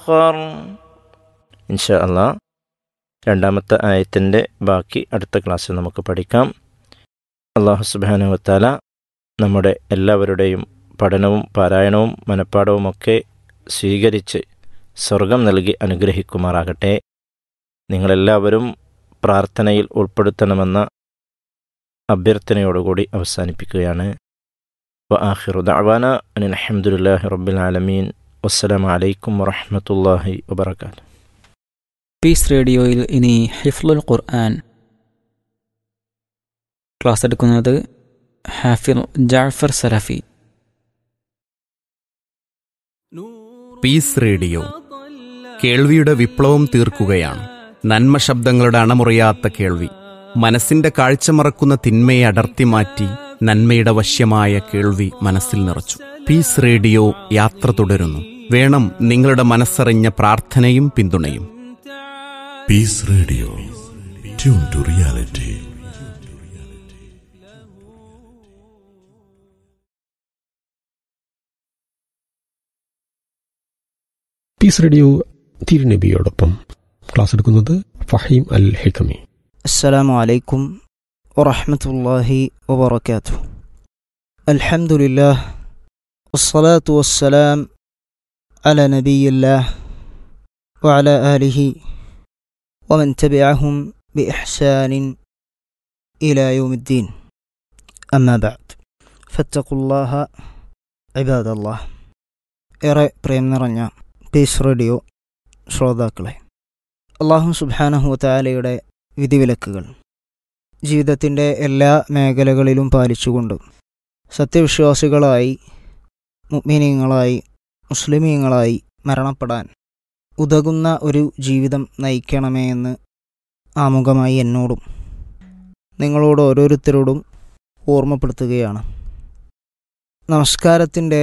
آخر إن شاء الله രണ്ടാമത്തെ ആയത്തിൻ്റെ ബാക്കി അടുത്ത ക്ലാസ്സിൽ നമുക്ക് പഠിക്കാം അള്ളാഹു സുബാനുവത്താല നമ്മുടെ എല്ലാവരുടെയും പഠനവും പാരായണവും മനഃപ്പാടവുമൊക്കെ സ്വീകരിച്ച് സ്വർഗം നൽകി അനുഗ്രഹിക്കുമാറാകട്ടെ നിങ്ങളെല്ലാവരും പ്രാർത്ഥനയിൽ ഉൾപ്പെടുത്തണമെന്ന അഭ്യർത്ഥനയോടുകൂടി അവസാനിപ്പിക്കുകയാണ് وآخر دعوانا أن الحمد لله رب العالمين والسلام عليكم ورحمة الله وبركاته പീസ് റേഡിയോയിൽ ഇനി ഹിഫ്ലുൽ ഖുർആൻ ക്ലാസ് എടുക്കുന്നത് ഹാഫിർ ജാഫർ സലഫി പീസ് റേഡിയോ കേൾവിയുടെ വിപ്ലവം തീർക്കുകയാണ് നന്മ ശബ്ദങ്ങളുടെ അണമുറിയാത്ത കേൾവി മനസ്സിന്റെ കാഴ്ച മറക്കുന്ന തിന്മയെ അടർത്തി മാറ്റി നന്മയുടെ വശ്യമായ കേൾവി മനസ്സിൽ നിറച്ചു പീസ് റേഡിയോ യാത്ര തുടരുന്നു വേണം നിങ്ങളുടെ മനസ്സറിഞ്ഞ പ്രാർത്ഥനയും പിന്തുണയും Peace Radio. Tune to reality. Peace radio തിരുനബിയോടൊപ്പം ക്ലാസ് എടുക്കുന്നത് ഫഹീം അൽ ഹിക്കമി السلام عليكم ورحمة الله وبركاته الحمد لله والصلاة والسلام على نبي الله وعلى آله ومن تبعهم بإحسان إلى يوم الدين أما بعد فاتقوا الله عباد الله ഏറെ പ്രേം നിറഞ്ഞ പീസ് റേഡിയോ ശ്രോതാക്കളെ അള്ളാഹു സുബാനഹു താലയുടെ വിധിവിലക്കുകൾ ജീവിതത്തിൻ്റെ എല്ലാ മേഖലകളിലും പാലിച്ചുകൊണ്ട് സത്യവിശ്വാസികളായി മുഗ്മിനീങ്ങളായി മുസ്ലിമീങ്ങളായി മരണപ്പെടാൻ ഉതകുന്ന ഒരു ജീവിതം നയിക്കണമേ എന്ന് ആമുഖമായി എന്നോടും നിങ്ങളോട് ഓരോരുത്തരോടും ഓർമ്മപ്പെടുത്തുകയാണ് നമസ്കാരത്തിൻ്റെ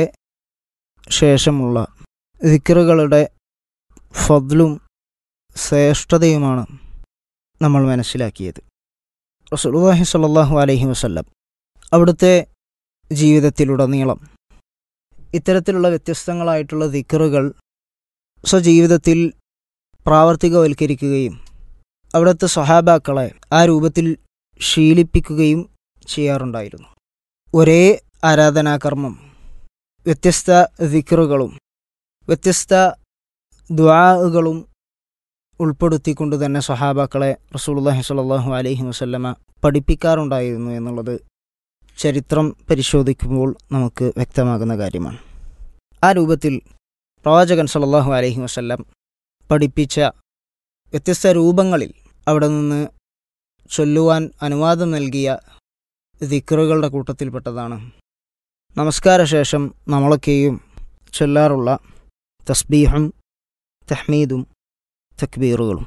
ശേഷമുള്ള ദിക്കറുകളുടെ ഫദ്ലും ശ്രേഷ്ഠതയുമാണ് നമ്മൾ മനസ്സിലാക്കിയത് റസൂലുള്ളാഹി സ്വല്ലല്ലാഹു അലൈഹി വസല്ലം അവിടുത്തെ ജീവിതത്തിലുടനീളം ഇത്തരത്തിലുള്ള വ്യത്യസ്തങ്ങളായിട്ടുള്ള ദിക്കറുകൾ സ്വജീവിതത്തിൽ പ്രാവർത്തികവൽക്കരിക്കുകയും അവിടുത്തെ സ്വഹാബാക്കളെ ആ രൂപത്തിൽ ശീലിപ്പിക്കുകയും ചെയ്യാറുണ്ടായിരുന്നു ഒരേ ആരാധനാകർമ്മം വ്യത്യസ്ത ദിക്കറുകളും വ്യത്യസ്ത ദ്വാകളും ഉൾപ്പെടുത്തിക്കൊണ്ട് തന്നെ സ്വഹാബാക്കളെ റസൂലുള്ളാഹി സ്വല്ലല്ലാഹു അലൈഹി വസല്ലമ പഠിപ്പിക്കാറുണ്ടായിരുന്നു എന്നുള്ളത് ചരിത്രം പരിശോധിക്കുമ്പോൾ നമുക്ക് വ്യക്തമാകുന്ന കാര്യമാണ് ആ രൂപത്തിൽ പ്രവാചകൻ സല്ലല്ലാഹു അലൈഹി വസല്ലം പഠിപ്പിച്ച വ്യത്യസ്ത രൂപങ്ങളിൽ അവിടെ നിന്ന് ചൊല്ലുവാൻ അനുവാദം നൽകിയ ദിക്റുകളുടെ കൂട്ടത്തിൽപ്പെട്ടതാണ് നമസ്കാരശേഷം നമ്മളൊക്കെയും ചൊല്ലാറുള്ള തസ്ബീഹും തഹ്മീദും തക്ബീറുകളും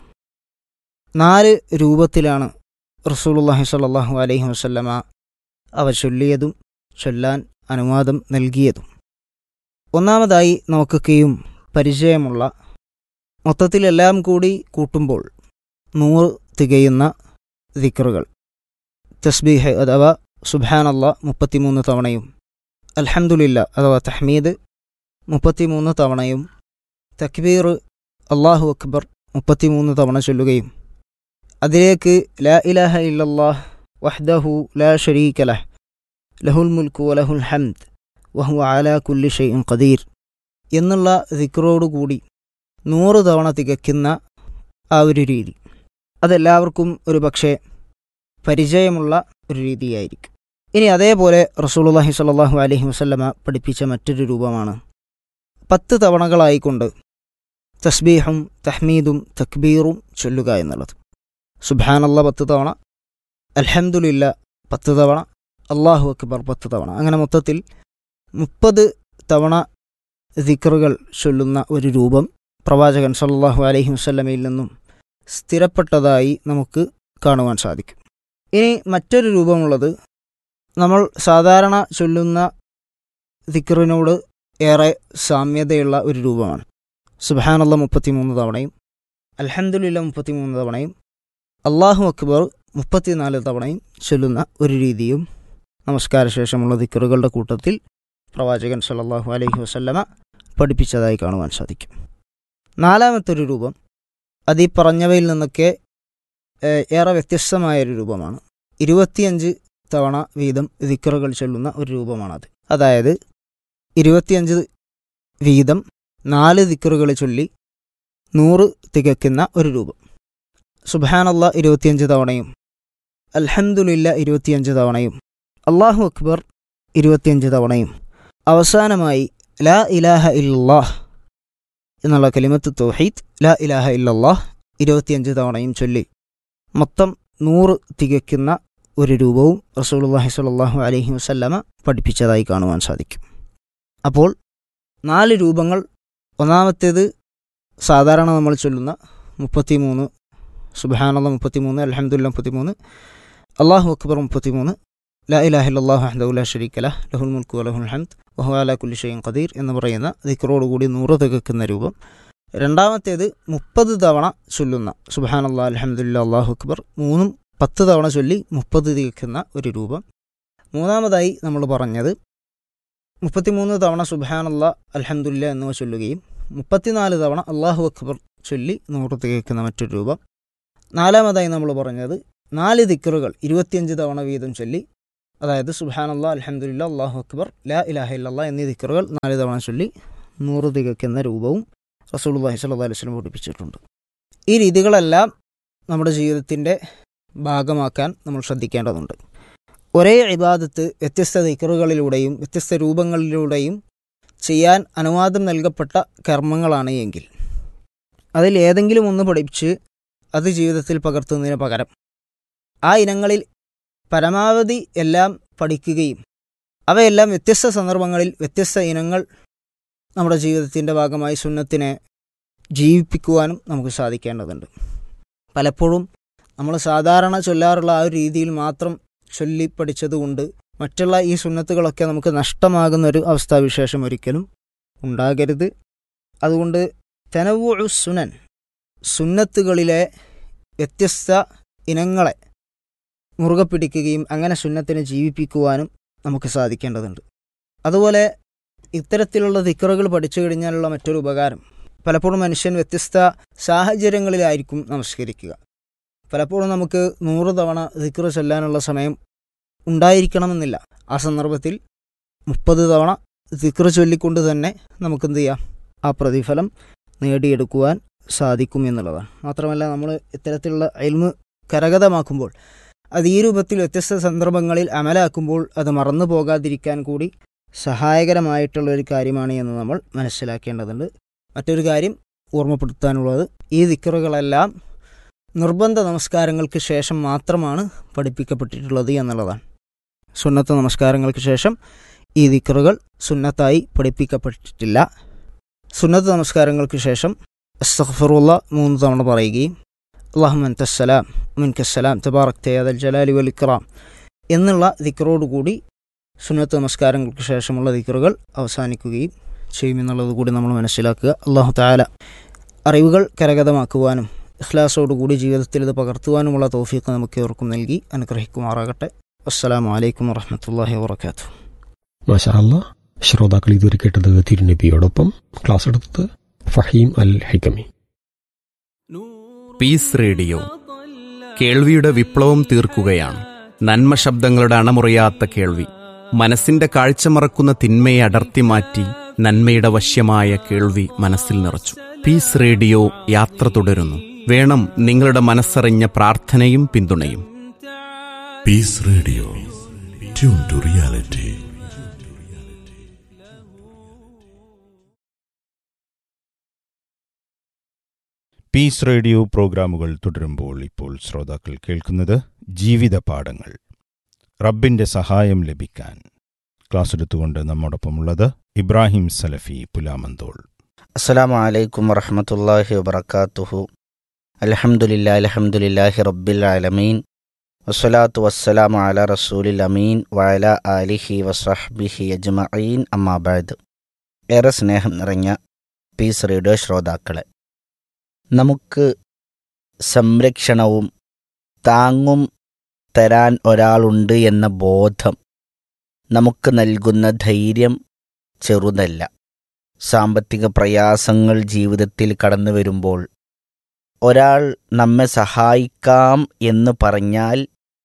നാല് രൂപത്തിലാണ് റസൂലുള്ളാഹി സ്വല്ലല്ലാഹു അലൈഹി വസല്ലമ അവ ചൊല്ലിയതും ചൊല്ലാൻ അനുവാദം നൽകിയതും ഒന്നാമതായി നമുക്കൊക്കെയും പരിചയമുള്ള മൊത്തത്തിലെല്ലാം കൂടി കൂട്ടുമ്പോൾ നൂറ് തികയുന്ന ദിക്റുകൾ തസ്ബീഹ് അഥവാ സുബാനല്ല മുപ്പത്തിമൂന്ന് തവണയും അൽഹംദുലില്ല അഥവാ തഹ്മീദ് മുപ്പത്തിമൂന്ന് തവണയും തക്ബീർ അള്ളാഹു അക്ബർ മുപ്പത്തിമൂന്ന് തവണ ചൊല്ലുകയും അതിലേക്ക് ലാ ഇലാഹ ഇല്ലല്ലാഹ് വഹ്ദഹു ലാ ഷരീക ലഹ് ലഹുൽ മുൽക്കു വലഹുൽ ഹംദ് വഹു ആലാ കുല്ലി ഷൈഇൻ ഖദീർ എന്നുള്ള ദിക്റോടുകൂടി നൂറ് തവണ തികയ്ക്കുന്ന ആ ഒരു രീതി അതെല്ലാവർക്കും ഒരു പക്ഷേ പരിചയമുള്ള ഒരു രീതിയായിരിക്കും ഇനി അതേപോലെ റസൂലുള്ളാഹി സ്വല്ലല്ലാഹു അലൈഹി വസല്ലമ പഠിപ്പിച്ച മറ്റൊരു രൂപമാണ് പത്ത് തവണകളായിക്കൊണ്ട് തസ്ബീഹും തഹ്മീദും തക്ബീറും ചൊല്ലുക എന്നുള്ളത് സുബാനല്ല പത്ത് തവണ അൽഹംദുലില്ല പത്ത് തവണ അള്ളാഹു അക്ബർ പത്ത് തവണ അങ്ങനെ മൊത്തത്തിൽ മുപ്പത് തവണ ദിക്റുകൾ ചൊല്ലുന്ന ഒരു രൂപം പ്രവാചകൻ സല്ലല്ലാഹു അലൈഹി വസല്ലമയിൽ നിന്നും സ്ഥിരപ്പെട്ടതായി നമുക്ക് കാണുവാൻ സാധിക്കും ഇനി മറ്റൊരു രൂപമുള്ളത് നമ്മൾ സാധാരണ ചൊല്ലുന്ന ദിക്റിനോട് ഏറെ സാമ്യതയുള്ള ഒരു രൂപമാണ് സുബാനല്ല മുപ്പത്തിമൂന്ന് തവണയും അൽഹംദുലില്ല മുപ്പത്തിമൂന്ന് തവണയും അള്ളാഹു അക്ബർ മുപ്പത്തിനാല് തവണയും ചൊല്ലുന്ന ഒരു രീതിയും നമസ്കാരശേഷമുള്ള ദിക്കറുകളുടെ കൂട്ടത്തിൽ പ്രവാചകൻ സല്ലല്ലാഹു അലൈഹി വസല്ലമ പഠിപ്പിച്ചതായി കാണുവാൻ സാധിക്കും നാലാമത്തെ ഒരു രൂപം അത് ഈ പറഞ്ഞവയിൽ നിന്നൊക്കെ ഏഹ്, ഏറെ വ്യത്യസ്തമായൊരു രൂപമാണ് ഇരുപത്തിയഞ്ച് തവണ വീതം ദിക്കറുകൾ ചൊല്ലുന്ന ഒരു രൂപമാണത് അതായത് ഇരുപത്തിയഞ്ച് വീതം നാല് ദിക്കറുകൾ ചൊല്ലി നൂറ് തികയ്ക്കുന്ന ഒരു രൂപം സുബാനല്ല ഇരുപത്തിയഞ്ച് തവണയും അൽഹംദുലില്ല ഇരുപത്തിയഞ്ച് തവണയും അള്ളാഹു അക്ബർ ഇരുപത്തിയഞ്ച് തവണയും അവസാനമായി ലാ ഇലാഹ ഇല്ലാഹ് എന്നുള്ള കലിമത്ത് തൗഹീദ് ലാ ഇലാഹ ഇല്ലല്ലാഹ് ഇരുപത്തിയഞ്ച് തവണയും ചൊല്ലി മൊത്തം നൂറ് തികയ്ക്കുന്ന ഒരു രൂപവും റസൂലുള്ളാഹി സ്വല്ലല്ലാഹു അലൈഹി വസല്ലമ പഠിപ്പിച്ചതായി കാണുവാൻ സാധിക്കും അപ്പോൾ നാല് രൂപങ്ങൾ ഒന്നാമത്തേത് സാധാരണ നമ്മൾ ചൊല്ലുന്ന മുപ്പത്തിമൂന്ന് സുബഹാനുള്ള മുപ്പത്തിമൂന്ന് അലഹമുല്ല മുപ്പത്തിമൂന്ന് അള്ളാഹു അക്ബർ മുപ്പത്തിമൂന്ന് ലാ ഇലാഹില്ലാഹു അഹ്ദുല്ല ഷരീക്കല ലഹുൽ മുൽക്കു വലഹുൽ ഹംദ് വഹു അല കുല്ലി ഷൈൻ ഖദീർ എന്ന് പറയുന്ന ദിക്റോടുകൂടി നൂറ് തികക്കുന്ന രൂപം രണ്ടാമത്തേത് മുപ്പത് തവണ ചൊല്ലുന്ന സുബഹാനല്ലാ അലഹമുല്ല അള്ളാഹു അക്ബർ മൂന്നും പത്ത് തവണ ചൊല്ലി മുപ്പത് തികക്കുന്ന ഒരു രൂപം മൂന്നാമതായി നമ്മൾ പറഞ്ഞത് മുപ്പത്തിമൂന്ന് തവണ സുബഹാനല്ല അലഹമുല്ല എന്നിവ ചൊല്ലുകയും മുപ്പത്തിനാല് തവണ അള്ളാഹു അക്ബർ ചൊല്ലി നൂറ് തികക്കുന്ന മറ്റൊരു രൂപം നാലാമതായി നമ്മൾ പറഞ്ഞത് നാല് ദിക്കറുകൾ ഇരുപത്തിയഞ്ച് തവണ വീതം ചൊല്ലി അതായത് സുബാനല്ലാ അലഹമുല്ല അള്ളാഹു അക്ബർ ലാ ഇലാഹ ഇല്ലല്ലാ എന്നീ ദിക്കറുകൾ നാല് തവണ ചൊല്ലി നൂറ് തികയ്ക്കുന്ന രൂപവും റസൂലുള്ളാഹി സ്വല്ലല്ലാഹു അലൈഹി വസല്ലം പഠിപ്പിച്ചിട്ടുണ്ട് ഈ രീതികളെല്ലാം നമ്മുടെ ജീവിതത്തിൻ്റെ ഭാഗമാക്കാൻ നമ്മൾ ശ്രദ്ധിക്കേണ്ടതുണ്ട് ഒരേ ഇബാദത്ത് വ്യത്യസ്ത ദിക്കറുകളിലൂടെയും വ്യത്യസ്ത രൂപങ്ങളിലൂടെയും ചെയ്യാൻ അനുവാദം നൽകപ്പെട്ട കർമ്മങ്ങളാണ് എങ്കിൽ അതിൽ ഏതെങ്കിലും ഒന്ന് പഠിപ്പിച്ച് അത് ജീവിതത്തിൽ പകർത്തുന്നതിന് പകരം ആ ഇനങ്ങളിൽ പരമാവധി എല്ലാം പഠിക്കുകയും അവയെല്ലാം വ്യത്യസ്ത സന്ദർഭങ്ങളിൽ വ്യത്യസ്ത ഇനങ്ങൾ നമ്മുടെ ജീവിതത്തിൻ്റെ ഭാഗമായി സുന്നത്തിനെ ജീവിപ്പിക്കുവാനും നമുക്ക് സാധിക്കേണ്ടതുണ്ട് പലപ്പോഴും നമ്മൾ സാധാരണ ചൊല്ലാറുള്ള ആ ഒരു രീതിയിൽ മാത്രം ചൊല്ലി പഠിച്ചതുകൊണ്ട് മറ്റുള്ള ഈ സുന്നത്തുകളൊക്കെ നമുക്ക് നഷ്ടമാകുന്ന ഒരു അവസ്ഥാവിശേഷം ഒരിക്കലും ഉണ്ടാകരുത് അതുകൊണ്ട് തെനവു സുനൻ സുന്നത്തുകളിലെ വ്യത്യസ്ത ഇനങ്ങളെ മുറുകെ പിടിക്കുകയും അങ്ങനെ സുന്നത്തിനെ ജീവിപ്പിക്കുവാനും നമുക്ക് സാധിക്കേണ്ടതുണ്ട് അതുപോലെ ഇത്തരത്തിലുള്ള ദിക്കറുകൾ പഠിച്ചു കഴിഞ്ഞാലുള്ള മറ്റൊരു ഉപകാരം പലപ്പോഴും മനുഷ്യൻ വ്യത്യസ്ത സാഹചര്യങ്ങളിലായിരിക്കും നമസ്കരിക്കുക പലപ്പോഴും നമുക്ക് നൂറ് തവണ ദിക്കറ് ചൊല്ലാനുള്ള സമയം ഉണ്ടായിരിക്കണമെന്നില്ല ആ സന്ദർഭത്തിൽ മുപ്പത് തവണ ദിക്കറ് ചൊല്ലിക്കൊണ്ട് തന്നെ നമുക്ക് എന്ത് ചെയ്യാം ആ പ്രതിഫലം നേടിയെടുക്കുവാൻ സാധിക്കും എന്നുള്ളതാണ് മാത്രമല്ല നമ്മൾ ഇത്തരത്തിലുള്ള അയൽമ് കരഗതമാക്കുമ്പോൾ അത് ഈ രൂപത്തിൽ വ്യത്യസ്ത സന്ദർഭങ്ങളിൽ അമലാക്കുമ്പോൾ അത് മറന്നു പോകാതിരിക്കാൻ കൂടി സഹായകരമായിട്ടുള്ള ഒരു കാര്യമാണ് എന്ന് നമ്മൾ മനസ്സിലാക്കേണ്ടതുണ്ട് മറ്റൊരു കാര്യം ഓർമ്മപ്പെടുത്താനുള്ളത് ഈ ദിക്കറുകളെല്ലാം നിർബന്ധ നമസ്കാരങ്ങൾക്ക് ശേഷം മാത്രമാണ് പഠിപ്പിക്കപ്പെട്ടിട്ടുള്ളത് എന്നുള്ളതാണ് സുന്നത്ത് നമസ്കാരങ്ങൾക്ക് ശേഷം ഈ ദിക്കറുകൾ സുന്നത്തായി പഠിപ്പിക്കപ്പെട്ടിട്ടില്ല സുന്നത്ത് നമസ്കാരങ്ങൾക്ക് ശേഷം അസ്തഫറുള്ള മൂന്ന് തവണ പറയുകയും അള്ളാഹുമൻ തസ്സലാം മുൻകസ്സലാം തബാറക് തയ്യാദൽ ജലാലി വൽ ഇക്റാം എന്നുള്ള ദിക്കറോടുകൂടി സുന്നത്ത് നമസ്കാരങ്ങൾക്ക് ശേഷമുള്ള ദിക്കറുകൾ അവസാനിക്കുകയും ചെയ്യുമെന്നുള്ളത് കൂടി നമ്മൾ മനസ്സിലാക്കുക അള്ളാഹു താല അറിവുകൾ കരഗതമാക്കുവാനും ഇഖ്ലാസോടുകൂടി ജീവിതത്തിൽ ഇത് പകർത്തുവാനുമുള്ള തൗഫീഖ് നമുക്ക് ഏവർക്കും നൽകി അനുഗ്രഹിക്കുമാറാകട്ടെ അസ്സലാമു അലൈക്കും വറഹമത്തല്ലാഹി വാബർക്കാത്തു മാഷാ അല്ലാ ശ്രോതാക്കൾ ഇതുവരെ കേട്ടത് തിരുനബിയോടൊപ്പം ക്ലാസ് എടുത്തത് ഫഹീം അൽ ഹൈക്കമി പീസ് റേഡിയോ കേൾവിയുടെ വിപ്ലവം തീർക്കുകയാണ് നന്മ ശബ്ദങ്ങളുടെ അണമുറിയാത്ത കേൾവി മനസ്സിന്റെ കാഴ്ച മറക്കുന്ന തിന്മയെ അടർത്തി മാറ്റി നന്മയുടെ വശ്യമായ കേൾവി മനസ്സിൽ നിറച്ചു പീസ് റേഡിയോ യാത്ര തുടരുന്നു വേണം നിങ്ങളുടെ മനസ്സറിഞ്ഞ പ്രാർത്ഥനയും പിന്തുണയും Peace Radio. Tune to reality. Peace radio പ്രോഗ്രാമുകൾ തുടരുമ്പോൾ ഇപ്പോൾ ശ്രോതാക്കൾ കേൾക്കുന്നത് ജീവിത പാഠങ്ങൾ റബ്ബിന്റെ സഹായം ലഭിക്കാൻ ക്ലാസ് എടുത്തുകൊണ്ട് നമ്മോടൊപ്പമുള്ളത് ഇബ്രാഹിം സലഫി പുലാമന്തോൾ അസ്സലാമു അലൈക്കും വറഹമത്തല്ലാഹി വബർക്കാത്തുഹു അൽഹംദുലില്ലാ അൽഹംദുലില്ലാഹി റബ്ബിൽ ആലമീൻ വസ്സലാത്തു വസ്സലാമു അല റസൂലിൽ അമീൻ വഅല ആലിഹി വസ്വഹ്ബിഹി അജ്മഈൻ അമ്മാബാദ് ഏറെ സ്നേഹം നിറഞ്ഞ പീസ് റേഡിയോ ശ്രോതാക്കളെ നമുക്ക് സംരക്ഷണവും താങ്ങും തരാൻ ഒരാളുണ്ട് എന്ന ബോധം നമുക്ക് നൽകുന്ന ധൈര്യം ചെറുതല്ല സാമ്പത്തിക പ്രയാസങ്ങൾ ജീവിതത്തിൽ കടന്നു വരുമ്പോൾ ഒരാൾ നമ്മെ സഹായിക്കാം എന്ന് പറഞ്ഞാൽ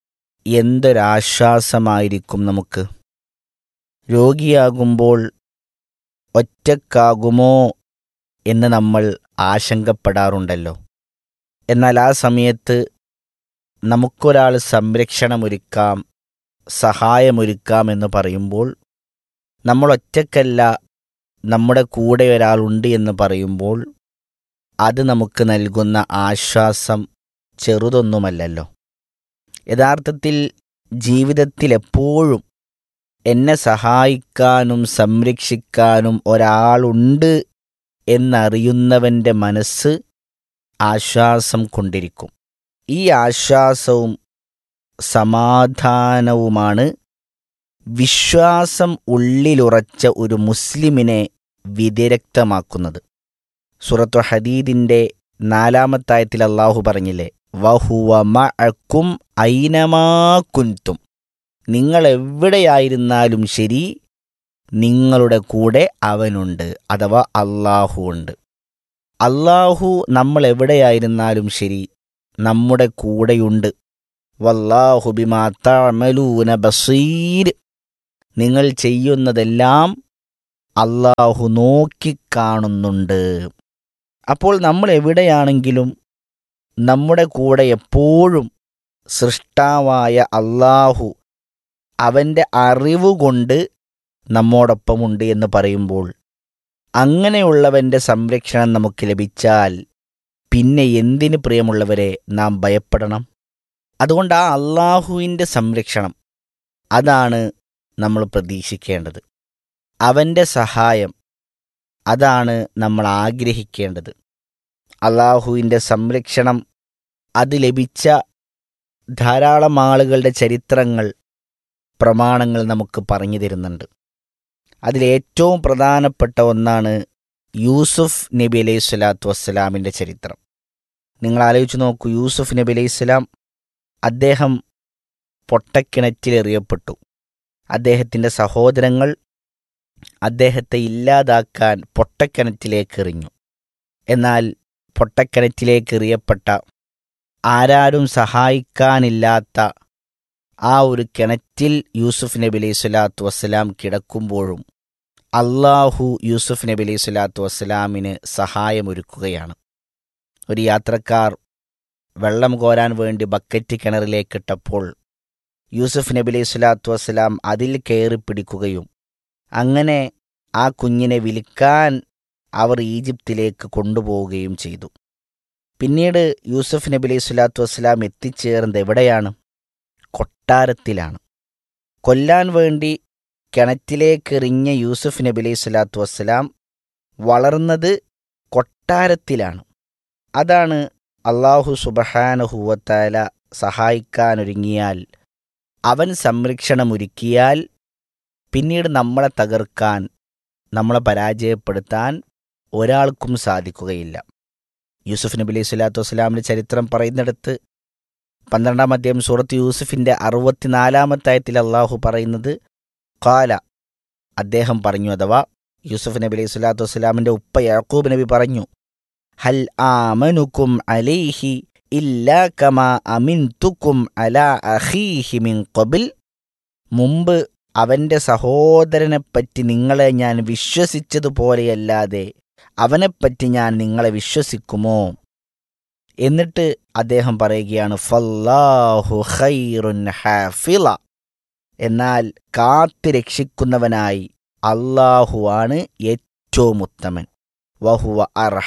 എന്തൊരാശ്വാസമായിരിക്കും നമുക്ക് രോഗിയാകുമ്പോൾ ഒറ്റക്കാകുമോ എന്ന് നമ്മൾ ആശങ്കപ്പെടാറുണ്ടല്ലോ എന്നാൽ ആ സമയത്ത് നമുക്കൊരാൾ സംരക്ഷണമൊരുക്കാം സഹായമൊരുക്കാം എന്ന് പറയുമ്പോൾ നമ്മൾ ഒറ്റക്കല്ല നമ്മുടെ കൂടെ ഒരാളുണ്ട് എന്ന് പറയുമ്പോൾ അത് നമുക്ക് നൽകുന്ന ആശ്വാസം ചെറുതൊന്നുമല്ലല്ലോ യഥാർത്ഥത്തിൽ ജീവിതത്തിൽ എപ്പോഴും എന്നെ സഹായിക്കാനും സംരക്ഷിക്കാനും ഒരാളുണ്ട് എന്നറിയുന്നവൻ്റെ മനസ്സ് ആശ്വാസം കൊണ്ടിരിക്കും ഈ ആശ്വാസവും സമാധാനവുമാണ് വിശ്വാസം ഉള്ളിലുറച്ച ഒരു മുസ്ലിമിനെ വിദരക്തമാക്കുന്നത് സുറത്തു ഹദീദിൻ്റെ നാലാമത്തായത്തിൽ അള്ളാഹു പറഞ്ഞില്ലേ വഹുവ മഅക്കും ഐനമാ കുൻതും നിങ്ങൾ എവിടെയായിരുന്നാലും ശരി നിങ്ങളുടെ കൂടെ അവനുണ്ട് അഥവാ അള്ളാഹു ഉണ്ട് അള്ളാഹു നമ്മൾ എവിടെയായിരുന്നാലും ശരി നമ്മുടെ കൂടെയുണ്ട് വല്ലാഹു ബിമാ തഅമലൂന ബസീർ നിങ്ങൾ ചെയ്യുന്നതെല്ലാം അള്ളാഹു നോക്കിക്കാണുന്നുണ്ട് അപ്പോൾ നമ്മൾ എവിടെയാണെങ്കിലും നമ്മുടെ കൂടെ എപ്പോഴും സൃഷ്ടാവായ അള്ളാഹു അവൻ്റെ അറിവുകൊണ്ട് നമ്മോടൊപ്പമുണ്ട് എന്ന് പറയുമ്പോൾ അങ്ങനെയുള്ളവൻ്റെ സംരക്ഷണം നമുക്ക് ലഭിച്ചാൽ പിന്നെ എന്തിന് പ്രിയമുള്ളവരെ നാം ഭയപ്പെടണം അതുകൊണ്ട് ആ അള്ളാഹുവിൻ്റെ സംരക്ഷണം അതാണ് നമ്മൾ പ്രതീക്ഷിക്കേണ്ടത് അവൻ്റെ സഹായം അതാണ് നമ്മൾ ആഗ്രഹിക്കേണ്ടത് അള്ളാഹുവിൻ്റെ സംരക്ഷണം അത് ലഭിച്ച ധാരാളം ആളുകളുടെ ചരിത്രങ്ങൾ പ്രമാണങ്ങൾ നമുക്ക് പറഞ്ഞു തരുന്നുണ്ട് അതിലേറ്റവും പ്രധാനപ്പെട്ട ഒന്നാണ് യൂസുഫ് നബി അലൈഹി സ്വലാത്തു വസ്സലാമിൻ്റെ ചരിത്രം നിങ്ങൾ ആലോചിച്ച് നോക്കൂ യൂസുഫ് നബി അലൈഹി സ്വലാം അദ്ദേഹം പൊട്ടക്കിണറ്റിലെറിയപ്പെട്ടു അദ്ദേഹത്തിൻ്റെ സഹോദരങ്ങൾ അദ്ദേഹത്തെ ഇല്ലാതാക്കാൻ പൊട്ടക്കിണറ്റിലേക്ക് എറിഞ്ഞു എന്നാൽ പൊട്ടക്കിണറ്റിലേക്ക് എറിയപ്പെട്ട ആരാരും സഹായിക്കാനില്ലാത്ത ആ ഒരു കിണറ്റിൽ യൂസുഫ് നബി അലൈഹി സ്വലാത്തു വസ്സലാം കിടക്കുമ്പോഴും അള്ളാഹു യൂസുഫ് നബി അലൈഹി സ്വലാത്തു വസ്സലാമിന് സഹായമൊരുക്കുകയാണ് ഒരു യാത്രക്കാർ വെള്ളം കോരാൻ വേണ്ടി ബക്കറ്റ് കിണറിലേക്കിട്ടപ്പോൾ യൂസുഫ് നബി അലൈഹി സ്വലാത്തു വസ്സലാം അതിൽ കയറി പിടിക്കുകയും അങ്ങനെ ആ കുഞ്ഞിനെ വിൽക്കാൻ അവർ ഈജിപ്തിലേക്ക് കൊണ്ടുപോവുകയും ചെയ്തു പിന്നീട് യൂസുഫ് നബി അലൈഹി സ്വലാത്തു വസ്സലാം എത്തിച്ചേർന്നത് എവിടെയാണ് കൊട്ടാരത്തിലാണ് കൊല്ലാൻ വേണ്ടി കിണറ്റിലേക്കെറിഞ്ഞ യൂസുഫ് നബി അലൈഹി സ്വലാത്തു വസ്സലാം വളർന്നത് കൊട്ടാരത്തിലാണ് അതാണ് അള്ളാഹു സുബഹാനഹുവത്താല സഹായിക്കാനൊരുങ്ങിയാൽ അവൻ സംരക്ഷണമൊരുക്കിയാൽ പിന്നീട് നമ്മളെ തകർക്കാൻ നമ്മളെ പരാജയപ്പെടുത്താൻ ഒരാൾക്കും സാധിക്കുകയില്ല യൂസുഫ് നബി അലൈഹി സ്വലാത്തു വസ്സലാമിൻ്റെ ചരിത്രം പറയുന്നിടത്ത് പന്ത്രണ്ടാം അധ്യായം സൂറത്ത് യൂസുഫിൻ്റെ അറുപത്തിനാലാമത്തായത്തിൽ അള്ളാഹു പറയുന്നത് കാല അദ്ദേഹം പറഞ്ഞു അഥവാ യൂസുഫ് നബി അലൈഹി സ്വലാത്തു വസ്സലാമിൻ്റെ ഉപ്പ യാക്കൂബ് നബി പറഞ്ഞു ഹൽ ആമനുക്കും അലൈഹി ഇല്ലാ കമാ അമിൻതുക്കും അലാ അഖീഹി മിൻ ഖബിൽ മുമ്പ് അവൻ്റെ സഹോദരനെപ്പറ്റി നിങ്ങളെ ഞാൻ വിശ്വസിച്ചതുപോലെയല്ലാതെ അവനെപ്പറ്റി ഞാൻ നിങ്ങളെ വിശ്വസിക്കുമോ എന്നിട്ട് അദ്ദേഹം പറയുകയാണ് ഫല്ലാഹു ഖൈറുൻ ഹാഫിള എന്നാൽ കാത്തു രക്ഷിക്കുന്നവനായി അള്ളാഹുവാണ് ഏറ്റവും ഉത്തമൻ വഹുവ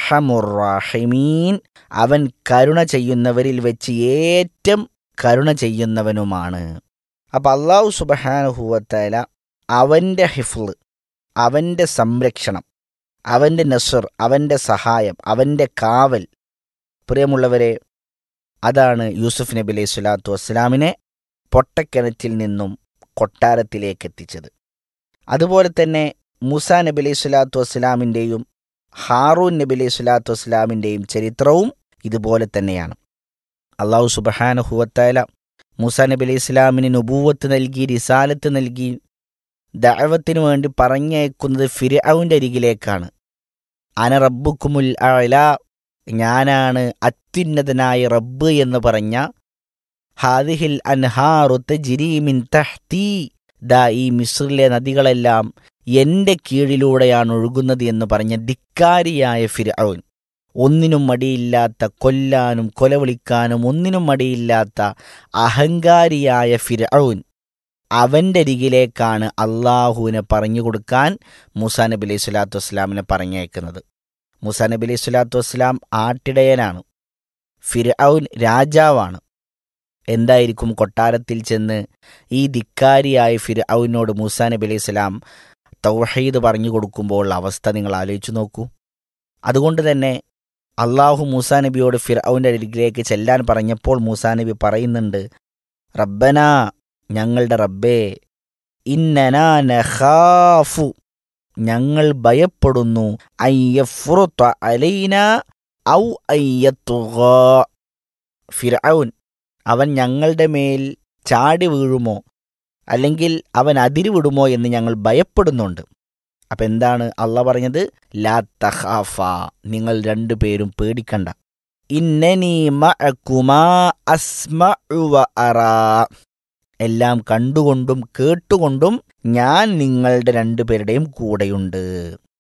അർഹമുറാഹിമീൻ അവൻ കരുണ ചെയ്യുന്നവരിൽ വെച്ച് ഏറ്റവും കരുണ ചെയ്യുന്നവനുമാണ് അപ്പം അള്ളാഹു സുബഹാനുഹൂവത്തല അവൻ്റെ ഹിഫ്ല് അവൻ്റെ സംരക്ഷണം അവൻ്റെ നസർ അവൻ്റെ സഹായം അവൻ്റെ കാവൽ പ്രിയമുള്ളവരെ അതാണ് യൂസുഫ് നബി അലൈഹി സ്വലാത്തു വസ്സലാമിനെ പൊട്ടക്കിണറ്റിൽ നിന്നും കൊട്ടാരത്തിലേക്ക് എത്തിച്ചത് അതുപോലെ തന്നെ മൂസ നബി അലൈഹി സ്വലാത്തു വസ്സലാമിൻ്റെയും ഹാറൂൻ നബി അലൈഹി സ്വലാത്തു വസ്സലാമിൻ്റെയും ചരിത്രവും ഇതുപോലെ തന്നെയാണ് അള്ളാഹു സുബഹാനുഹുവത്തായ മൂസ നബി അലൈഹി ഇസ്ലാമിന് നുബൂവത്ത് നൽകി റിസാലത്ത് നൽകി ദഅവത്തിന് വേണ്ടി പറഞ്ഞയക്കുന്നത് ഫിരഔൻ്റെ അരികിലേക്കാണ് അന റബ്ബുക്കുമുൽ അല ഞാനാണ് അത്യുന്നതനായ റബ്ബ് എന്ന് പറഞ്ഞ ഹാദിഹിൽ അൻഹാറു തജ്രീമിൻ തഹ്തി ദാ ഈ മിസ്രിലെ നദികളെല്ലാം എൻ്റെ കീഴിലൂടെയാണ് ഒഴുകുന്നത് എന്ന് പറഞ്ഞ ധിക്കാരിയായ ഫിർഔൻ ഒന്നിനും മടിയില്ലാത്ത കൊല്ലാനും കൊലവിളിക്കാനും ഒന്നിനും മടിയില്ലാത്ത അഹങ്കാരിയായ ഫിർഔൻ അവൻ്റെ അരികിലേക്കാണ് അള്ളാഹുവിനെ പറഞ്ഞു കൊടുക്കാൻ മൂസാ നബി അലൈഹി സ്വലാത്തു വസ്സലാമിനെ പറഞ്ഞേക്കുന്നത് മൂസാ നബി അലൈഹി സ്വലാത്തു വസ്സലാം ആട്ടിടയനാണ് ഫിർഔൻ രാജാവാണ് എന്തായിരിക്കും കൊട്ടാരത്തിൽ ചെന്ന് ഈ ധിക്കാരിയായ ഫിർഔനോട് മൂസാ നബി അലൈഹി സ്വലാം തൗഹീദ് പറഞ്ഞു കൊടുക്കുമ്പോൾ അവസ്ഥ നിങ്ങൾ ആലോചിച്ചു നോക്കൂ അതുകൊണ്ട് തന്നെ അള്ളാഹു മൂസാ നബിയോട് ഫിർഔൻ്റെ അരികിലേക്ക് ചെല്ലാൻ പറഞ്ഞപ്പോൾ മൂസാ നബി പറയുന്നുണ്ട് റബ്ബന ഞങ്ങളുടെ റബ്ബേ ഇന്നനാ നഖാഫു ഞങ്ങൾ ഭയപ്പെടുന്നു അയ്യഫ്റുത്ത അലൈന ഔ അയ്യത്തുഗ ഫിർഔൻ അവൻ ഞങ്ങളുടെ മേൽ ചാടി വീഴുമോ അല്ലെങ്കിൽ അവൻ അതിരുവിടുമോ എന്ന് ഞങ്ങൾ ഭയപ്പെടുന്നുണ്ട് അപ്പം എന്താണ് അള്ള പറഞ്ഞത് ലാ തഹാഫ നിങ്ങൾ രണ്ടുപേരും പേടിക്കണ്ട ഇന്നനി മഅകുമാ അസ്മഉ വ അറാ എല്ലാം കണ്ടുകൊണ്ടും കേട്ടുകൊണ്ടും ഞാൻ നിങ്ങളുടെ രണ്ടുപേരുടെയും കൂടെയുണ്ട്